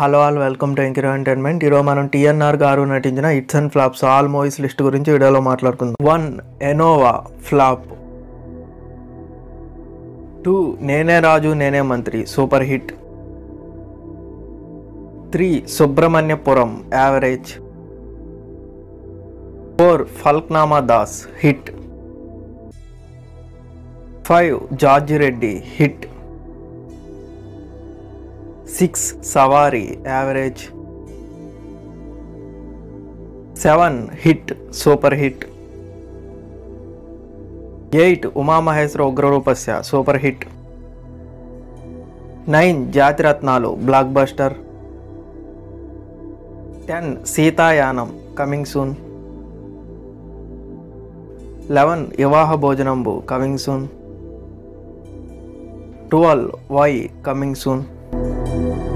hello all welcome to ఎంకిరో entertainment ఈరోజు మనం టిఎన్ఆర్ గారు నటించిన hits and flops all movies list గురించి వీడియోలో మాట్లాడుకుందాం వన్ ఎనోవా ఫ్లాప్ టూ నేనే రాజు నేనే మంత్రి super hit three Subrahmanyapuram average four ఫల్క్నామా Das hit five George Reddy hit six సవారీ average seven hit super hit eight Umamaheshwara ఉగ్రరూపస్య super hit nine జాతిరత్నాలు block buster ten సీతాయానం coming soon eleven వివాహ భోజనంబు coming soon twelve why coming soon